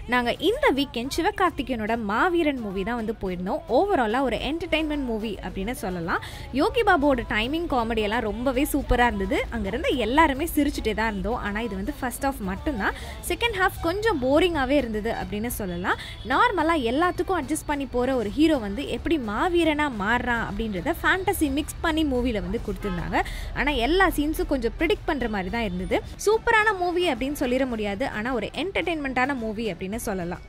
நாங்கள் இந்த வீக்கெண்ட் சிவகார்த்திகேயனோட மாவீரன் மூவி தான் வந்து போயிருந்தோம் ஓவராலாக ஒரு என்டர்டைன்மெண்ட் மூவி அப்படின்னு சொல்லலாம் யோகி பாபுவோட டைமிங் காமெடி எல்லாம் ரொம்பவே சூப்பராக இருந்தது அங்கே இருந்த எல்லாருமே சிரிச்சுட்டே தான் இருந்தோம் ஆனால் இது வந்து ஃபர்ஸ்ட் ஆஃப் மட்டும்தான் செகண்ட் ஹாஃப் கொஞ்சம் போரிங்காகவே இருந்தது அப்படின்னு சொல்லலாம் நார்மலாக எல்லாத்துக்கும் அட்ஜஸ்ட் பண்ணி போகிற ஒரு ஹீரோ வந்து எப்படி மாவீரனாக மாறுறான் அப்படின்றத ஃபேண்டசி மிக்ஸ் பண்ணி மூவியில் வந்து கொடுத்துருந்தாங்க ஆனால் எல்லா சீன்ஸும் கொஞ்சம் ப்ரிடிக்ட் பண்ணுற மாதிரி தான் இருந்தது சூப்பரான மூவி அப்படின்னு சொல்லிட முடியாது ஆனால் ஒரு என்டர்டெயின்மெண்ட்டான மூவி அப்படின்னு சொல்லலாம்